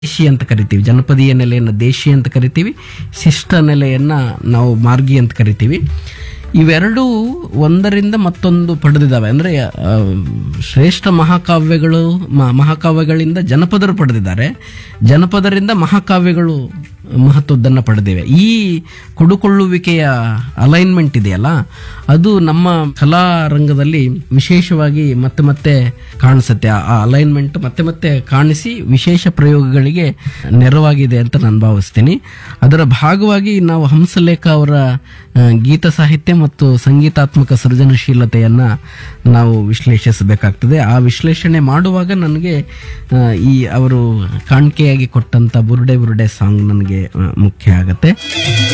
ದೇಶಿ ಅಂತ ಕರಿತೀವಿ ಜನಪದೀಯ ನೆಲೆಯನ್ನು ದೇಶಿ ಅಂತ ಕರಿತೀವಿ ಶಿಷ್ಟ ನೆಲೆಯನ್ನ ನಾವು ಮಾರ್ಗಿ ಅಂತ ಕರಿತೀವಿ ಇವೆರಡೂ ಒಂದರಿಂದ ಮತ್ತೊಂದು ಪಡೆದಿದ್ದಾವೆ ಅಂದ್ರೆ ಆ, ಶ್ರೇಷ್ಠ ಮಹಾಕಾವ್ಯಗಳು ಮ- ಮಹಾಕಾವ್ಯಗಳಿಂದ ಜನಪದರು ಪಡೆದಿದ್ದಾರೆ ಜನಪದರಿಂದ ಮಹಾಕಾವ್ಯಗಳು ಮಹತ್ವದ್ದನ್ನು ಪಡೆದಿವೆ ಈ ಕೊಡುಕೊಳ್ಳುವಿಕೆಯ ಅಲೈನ್ಮೆಂಟ್ ಇದೆಯಲ್ಲ ಅದು ನಮ್ಮ ಕಲಾ ರಂಗದಲ್ಲಿ ವಿಶೇಷವಾಗಿ ಮತ್ತೆ ಮತ್ತೆ ಕಾಣಿಸುತ್ತೆ ಆ ಅಲೈನ್ಮೆಂಟ್ ಮತ್ತೆ ಮತ್ತೆ ಕಾಣಿಸಿ ವಿಶೇಷ ಪ್ರಯೋಗಗಳಿಗೆ ನೆರವಾಗಿದೆ ಅಂತ ನಾನು ಭಾವಿಸ್ತೀನಿ ಅದರ ಭಾಗವಾಗಿ ನಾವು ಹಂಸಲೇಖ ಅವರ ಆ, ಗೀತ ಸಾಹಿತ್ಯ ಮತ್ತು ಸಂಗೀತಾತ್ಮಕ ಸೃಜನಶೀಲತೆಯನ್ನ ನಾವು ವಿಶ್ಲೇಷಿಸಬೇಕಾಗ್ತದೆ ಆ ವಿಶ್ಲೇಷಣೆ ಮಾಡುವಾಗ ನನಗೆ ಆ, ಈ ಅವರು ಕಾಣಿಕೆಯಾಗಿ ಕೊಟ್ಟಂತ ಬುರುಡೆ ಬುರುಡೆ ಸಾಂಗ್ ನನಗೆ ಆ, ಮುಖ್ಯ ಆಗತ್ತೆ